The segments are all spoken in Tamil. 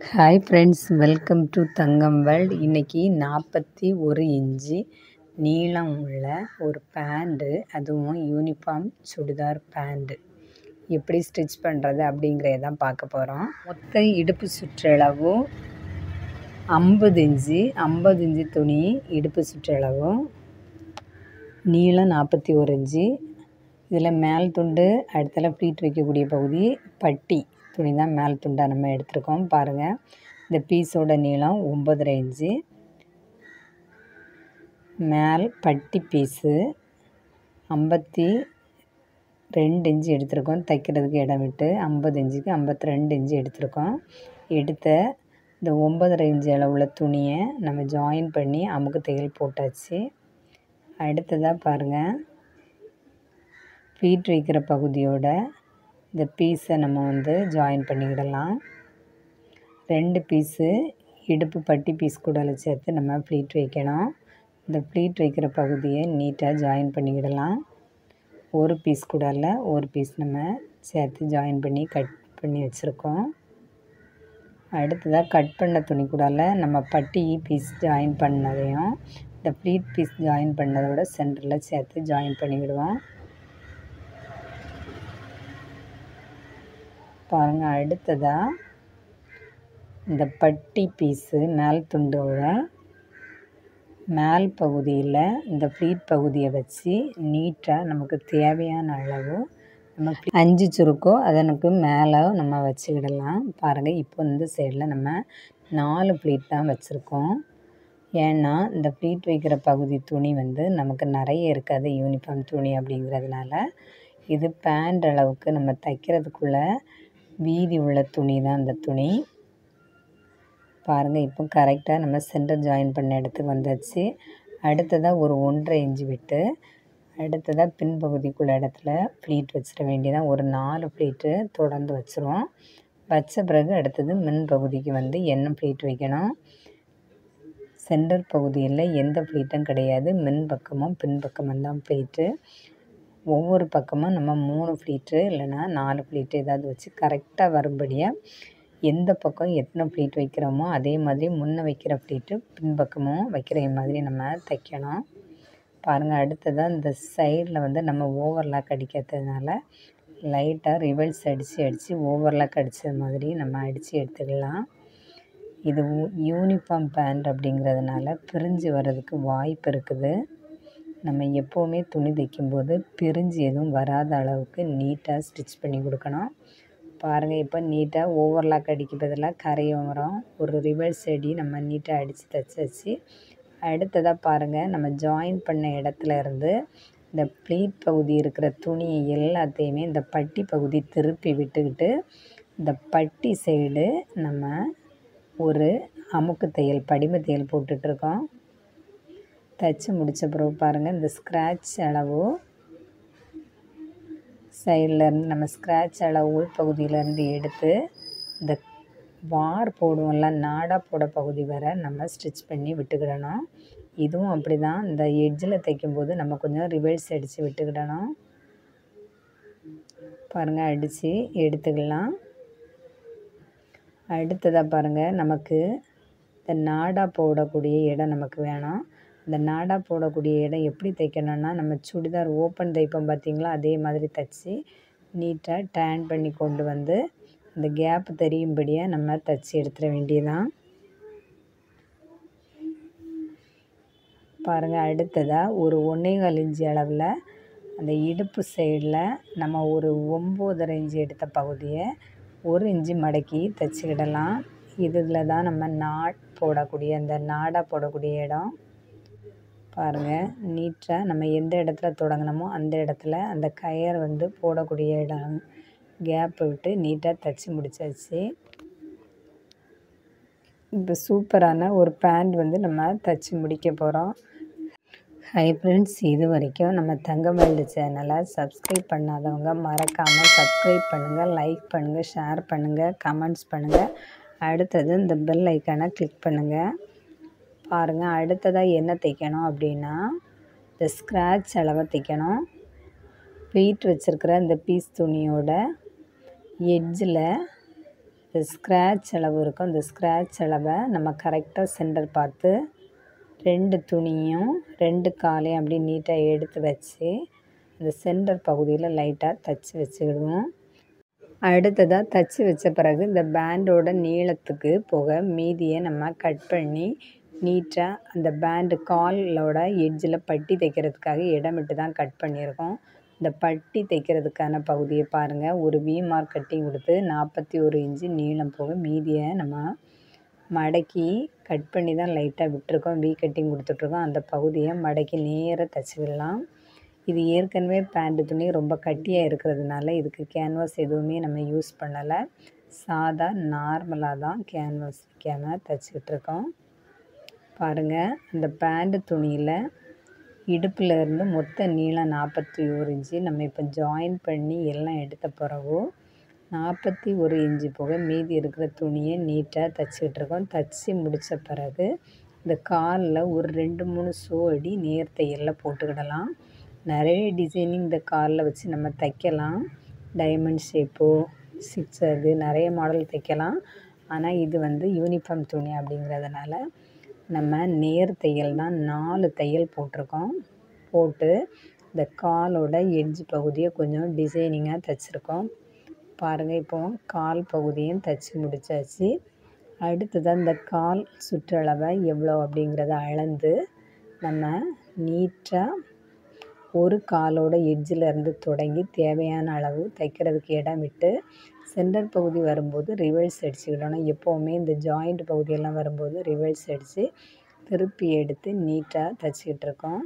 hi friends welcome to Thangam world இன்றைக்கி நாற்பத்தி ஒரு இன்ச்சு நீளம் உள்ள ஒரு பேண்ட்டு அதுவும் யூனிஃபார்ம் சுடிதார் பேண்ட்டு எப்படி ஸ்டிச் பண்ணுறது அப்படிங்கிறத தான் பார்க்க போகிறோம் மொத்த இடுப்பு சுற்றளவும் ஐம்பது இன்ச்சு ஐம்பது இன்ச்சு துணி இடுப்பு சுற்றளவும் நீளம் நாற்பத்தி ஒரு இன்ச்சு இதில் மேல் துண்டு அடுத்தல ப்ளீட் வைக்கக்கூடிய பகுதி பட்டி துணி தான் மேல் துண்டாக நம்ம எடுத்திருக்கோம் பாருங்கள் இந்த பீஸோட நீளம் ஒம்பதரை இன்ச்சு மேல் பட்டி பீஸு ஐம்பத்தி ரெண்டு இன்ச்சு எடுத்திருக்கோம் தைக்கிறதுக்கு இடம் விட்டு ஐம்பது இன்ச்சுக்கு ஐம்பத்தி ரெண்டு இன்ச்சு எடுத்திருக்கோம் எடுத்த இந்த ஒம்பதரை இன்ச்சு அளவுள்ள துணியை நம்ம ஜாயின் பண்ணி அமுக்கு தையல் போட்டாச்சு அடுத்ததாக பாருங்கள் ஃபீட் வைக்கிற பகுதியோட இந்த பீஸை நம்ம வந்து ஜாயின் பண்ணிக்கிடலாம் ரெண்டு பீஸு இடுப்பு பட்டி பீஸ் கூட சேர்த்து நம்ம ப்ளீட் வைக்கணும் இந்த ப்ளீட் வைக்கிற பகுதியை நீட்டாக ஜாயின் பண்ணிக்கிடலாம் ஒரு பீஸ் கூட இல்லை ஒரு பீஸ் நம்ம சேர்த்து ஜாயின் பண்ணி கட் பண்ணி வச்சுருக்கோம் அடுத்ததாக கட் பண்ண துணி கூடால நம்ம பட்டி பீஸ் ஜாயின் பண்ணதையும் இந்த ப்ளீட் பீஸ் ஜாயின் பண்ணதோட சென்டரில் சேர்த்து ஜாயின் பண்ணிவிடுவோம் பாருங்கள் அடுத்ததாக இந்த பட்டி பீஸு மேல் துண்டோட மேல் பகுதியில் இந்த ப்ளீட் பகுதியை வச்சு நீட்டாக நமக்கு தேவையான அளவு நம்ம அஞ்சு சுருக்கோ அதனுக்கு மேலே நம்ம வச்சுக்கிடலாம் பாருங்கள் இப்போ இந்த சைடில் நம்ம நாலு ப்ளீட் தான் வச்சுருக்கோம் ஏன்னா இந்த ப்ளீட் வைக்கிற பகுதி துணி வந்து நமக்கு நிறைய இருக்காது யூனிஃபார்ம் துணி அப்படிங்கிறதுனால இது பேண்ட் அளவுக்கு நம்ம தைக்கிறதுக்குள்ளே வீதி உள்ள துணி தான் அந்த துணி பாருங்கள் இப்போ கரெக்டாக நம்ம சென்டர் ஜாயின் பண்ண இடத்துக்கு வந்தாச்சு அடுத்ததாக ஒரு ஒன்றரை இன்ச்சு விட்டு அடுத்ததாக பின்பகுதிக்குள்ள இடத்துல ப்ளீட் வச்சிட வேண்டியதான் ஒரு நாலு ப்ளீட்டு தொடர்ந்து வச்சுருவோம் வச்ச பிறகு அடுத்தது மின் பகுதிக்கு வந்து என்ன ப்ளீட் வைக்கணும் சென்டர் பகுதியில் எந்த ப்ளீட்டும் கிடையாது மின் பக்கமும் பின்பக்கமும் தான் ப்ளீட்டு ஒவ்வொரு பக்கமும் நம்ம மூணு ப்ளீட்டு இல்லைனா நாலு ப்ளீட்டு ஏதாவது வச்சு கரெக்டாக வரும்படியாக எந்த பக்கம் எத்தனை ப்ளீட் வைக்கிறோமோ அதே மாதிரி முன்னே வைக்கிற ப்ளீட்டு பின்பக்கமும் வைக்கிற மாதிரி நம்ம தைக்கணும் பாருங்கள் அடுத்ததாக இந்த சைடில் வந்து நம்ம ஓவர்லாக் அடிக்கிறதுனால லைட்டாக ரிவல்ஸ் அடித்து அடித்து ஓவர்லாக் அடித்தது மாதிரி நம்ம அடித்து எடுத்துக்கலாம் இது யூனிஃபார்ம் பேண்ட் அப்படிங்கிறதுனால பிரிஞ்சு வர்றதுக்கு வாய்ப்பு இருக்குது நம்ம எப்போவுமே துணி தைக்கும்போது பிரிஞ்சு எதுவும் வராத அளவுக்கு நீட்டாக ஸ்டிச் பண்ணி கொடுக்கணும் பாருங்கள் இப்போ நீட்டாக ஓவர்லாக் அடிக்க பதிலாக கரையோரம் ஒரு ரிவர்ஸ் அடி நம்ம நீட்டாக அடித்து தைச்சாச்சு அடுத்ததாக பாருங்கள் நம்ம ஜாயின் பண்ண இடத்துல இருந்து இந்த ப்ளீட் பகுதி இருக்கிற துணி எல்லாத்தையுமே இந்த பட்டி பகுதி திருப்பி விட்டுக்கிட்டு இந்த பட்டி சைடு நம்ம ஒரு அமுக்கு தையல் படிம தையல் போட்டுட்ருக்கோம் தைச்சி முடித்த பிறகு பாருங்கள் இந்த ஸ்க்ராட்ச் அளவு சைட்லேருந்து நம்ம ஸ்க்ராட்ச் அளவு உள்பகுதியிலேருந்து எடுத்து இந்த வார் போடுவோம்ல நாடா போட பகுதி வரை நம்ம ஸ்டிச் பண்ணி விட்டுக்கிடணும் இதுவும் அப்படி தான் இந்த எட்ஜில் தைக்கும்போது நம்ம கொஞ்சம் ரிவர்ஸ் அடித்து விட்டுக்கிடணும் பாருங்கள் அடித்து எடுத்துக்கலாம் அடுத்ததாக பாருங்கள் நமக்கு இந்த நாடா போடக்கூடிய இடம் நமக்கு வேணும் இந்த நாடா போடக்கூடிய இடம் எப்படி தைக்கணும்னா நம்ம சுடிதார் ஓப்பன் தைப்போம் பார்த்திங்களா அதே மாதிரி தைச்சி நீட்டாக டேன் பண்ணி கொண்டு வந்து இந்த கேப் தெரியும்படியாக நம்ம தைச்சி எடுத்துட வேண்டியதான் பாருங்கள் அடுத்ததாக ஒரு ஒன்றேகால் இன்ச்சு அளவில் அந்த இடுப்பு சைடில் நம்ம ஒரு ஒம்போதரை இன்ச்சு எடுத்த பகுதியை ஒரு இன்ச்சு மடக்கி தைச்சிக்கிடலாம் இதில் தான் நம்ம நாட் போடக்கூடிய அந்த நாடா போடக்கூடிய இடம் பாருங்கள் நீட்டாக நம்ம எந்த இடத்துல தொடங்கினமோ அந்த இடத்துல அந்த கயர் வந்து போடக்கூடிய இடம் கேப் விட்டு நீட்டாக தைச்சி முடிச்சாச்சு இப்போ சூப்பரான ஒரு பேண்ட் வந்து நம்ம தைச்சி முடிக்க போகிறோம் ஹை ஃப்ரெண்ட்ஸ் இது வரைக்கும் நம்ம தங்கமல்லு சேனலை சப்ஸ்கிரைப் பண்ணாதவங்க மறக்காமல் சப்ஸ்கிரைப் பண்ணுங்கள் லைக் பண்ணுங்கள் ஷேர் பண்ணுங்கள் கமெண்ட்ஸ் பண்ணுங்கள் அடுத்தது இந்த பெல் ஐக்கானை கிளிக் பண்ணுங்கள் பாருங்கள் அடுத்ததாக என்ன தைக்கணும் அப்படின்னா இந்த ஸ்க்ராட்ச் அளவை தைக்கணும் ப்ளீட் வச்சுருக்கிற இந்த பீஸ் துணியோட எட்ஜில் இந்த ஸ்க்ராட்ச் அளவு இருக்கும் இந்த ஸ்க்ராட்ச் அளவை நம்ம கரெக்டாக சென்டர் பார்த்து ரெண்டு துணியும் ரெண்டு காலையும் அப்படி நீட்டாக எடுத்து வச்சு அந்த சென்டர் பகுதியில் லைட்டாக தச்சு வச்சுக்கிடுவோம் அடுத்ததாக தச்சு வச்ச பிறகு இந்த பேண்டோட நீளத்துக்கு போக மீதியை நம்ம கட் பண்ணி நீட்டாக அந்த பேண்டு காலோட எட்ஜில் பட்டி தைக்கிறதுக்காக இடமிட்டு தான் கட் பண்ணியிருக்கோம் இந்த பட்டி தைக்கிறதுக்கான பகுதியை பாருங்கள் ஒரு வி மார்க் கட்டிங் கொடுத்து நாற்பத்தி ஒரு இன்ச்சு நீளம் போக மீதியை நம்ம மடக்கி கட் பண்ணி தான் லைட்டாக விட்டுருக்கோம் வி கட்டிங் கொடுத்துட்ருக்கோம் அந்த பகுதியை மடக்கி நேராக தச்சு விடலாம் இது ஏற்கனவே பேண்ட்டு துணி ரொம்ப கட்டியாக இருக்கிறதுனால இதுக்கு கேன்வாஸ் எதுவுமே நம்ம யூஸ் பண்ணலை சாதா நார்மலாக தான் கேன்வாஸ் வைக்காமல் தச்சுக்கிட்டு இருக்கோம் பாருங்கள் அந்த பேண்ட்டு துணியில் இடுப்பில் இருந்து மொத்த நீளம் நாற்பத்தி ஒரு இன்ச்சு நம்ம இப்போ ஜாயின் பண்ணி எல்லாம் எடுத்த பிறகு நாற்பத்தி ஒரு இன்ச்சு போக மீதி இருக்கிற துணியை நீட்டாக தைச்சிக்கிட்டு இருக்கோம் தைச்சி முடித்த பிறகு இந்த காலில் ஒரு ரெண்டு மூணு ஷோ அடி நேர் தையலில் போட்டுக்கிடலாம் நிறைய டிசைனிங் இந்த காலில் வச்சு நம்ம தைக்கலாம் டைமண்ட் ஷேப்போ சிக்ஸகு நிறைய மாடல் தைக்கலாம் ஆனால் இது வந்து யூனிஃபார்ம் துணி அப்படிங்கிறதுனால நம்ம நேர் தையல் தான் நாலு தையல் போட்டிருக்கோம் போட்டு இந்த காலோட எட்ஜ் பகுதியை கொஞ்சம் டிசைனிங்காக தைச்சிருக்கோம் பாருங்கள் இப்போ கால் பகுதியும் தைச்சி முடித்தாச்சு அடுத்ததாக இந்த கால் சுற்றளவை எவ்வளோ அப்படிங்கிறத அளந்து நம்ம நீட்டாக ஒரு காலோட எட்ஜில் இருந்து தொடங்கி தேவையான அளவு தைக்கிறதுக்கு இடம் விட்டு சென்டர் பகுதி வரும்போது ரிவர்ஸ் அடிச்சுக்கிடணும் எப்போவுமே இந்த ஜாயிண்ட் பகுதியெல்லாம் வரும்போது ரிவர்ஸ் அடித்து திருப்பி எடுத்து நீட்டாக தைச்சிக்கிட்டு இருக்கோம்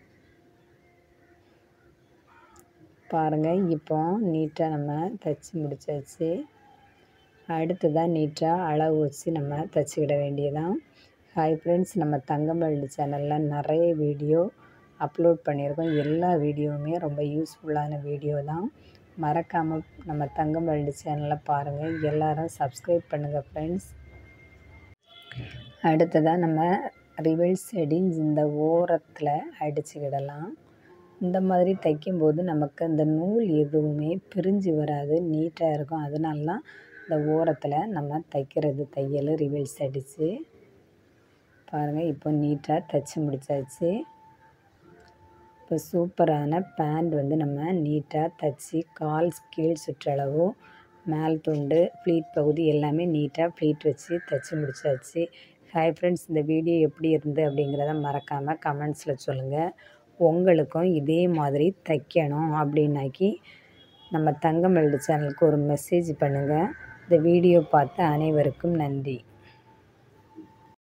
பாருங்கள் இப்போ நீட்டாக நம்ம தைச்சி முடிச்சாச்சு அடுத்ததாக நீட்டாக அளவு வச்சு நம்ம தைச்சிக்கிட வேண்டியதான் ஹாய் ஃப்ரெண்ட்ஸ் நம்ம தங்கமல்லி சேனலில் நிறைய வீடியோ அப்லோட் பண்ணியிருக்கோம் எல்லா வீடியோவுமே ரொம்ப யூஸ்ஃபுல்லான வீடியோ தான் மறக்காமல் நம்ம தங்கமல்லி சேனலை பாருங்கள் எல்லோரும் சப்ஸ்கிரைப் பண்ணுங்கள் ஃப்ரெண்ட்ஸ் அடுத்ததாக நம்ம ரிவர்ஸ் அடி இந்த ஓரத்தில் அடிச்சுக்கிடலாம் இந்த மாதிரி தைக்கும்போது நமக்கு அந்த நூல் எதுவுமே பிரிஞ்சு வராது நீட்டாக இருக்கும் அதனால தான் இந்த ஓரத்தில் நம்ம தைக்கிறது தையல் ரிவர்ஸ் அடித்து பாருங்கள் இப்போ நீட்டாக தைச்சி முடித்தாச்சு இப்போ சூப்பரான பேண்ட் வந்து நம்ம நீட்டாக தைச்சி கால் கீழ் சுற்றளவு மேல் துண்டு ஃப்ளீட் பகுதி எல்லாமே நீட்டாக ஃப்ளீட் வச்சு தைச்சி முடிச்சாச்சு ஹாய் ஃப்ரெண்ட்ஸ் இந்த வீடியோ எப்படி இருந்து அப்படிங்கிறத மறக்காமல் கமெண்ட்ஸில் சொல்லுங்கள் உங்களுக்கும் இதே மாதிரி தைக்கணும் அப்படின்னாக்கி நம்ம தங்கமல்லி சேனலுக்கு ஒரு மெசேஜ் பண்ணுங்கள் இந்த வீடியோ பார்த்த அனைவருக்கும் நன்றி